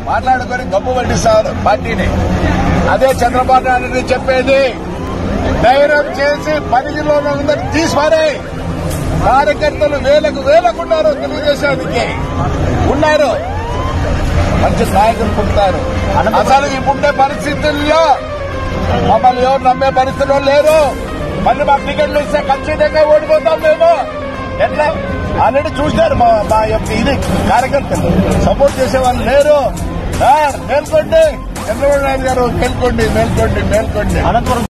మాట్లాడుకొని గబ్బు పట్టిస్తారు పార్టీని అదే చంద్రబాబు నాయుడు చెప్పేది ధైర్యం చేసి పది కిలోల అందరూ తీసిపారే కార్యకర్తలు వేలకు వేలకు ఉన్నారు తెలుగుదేశానికి ఉన్నారు మంచి నాయకులు పుట్టారు అసలు ఇప్పుండే పరిస్థితుల్లో మమ్మల్ని ఎవరు నమ్మే పరిస్థితుల్లో లేరు మళ్ళీ మాకు టికెట్లు ఇస్తే ఖచ్చితంగా ఓడిపోతాం మేము ఎట్లా ఆల్రెడీ చూశారు మా మా యొక్క ఇది కార్యకర్తలు సపోర్ట్ చేసే వాళ్ళు లేరు సార్ మేల్కోండి చంద్రబాబు నాయుడు గారు మేల్కోండి మేల్కోండి మేల్కోండి అనంతపురం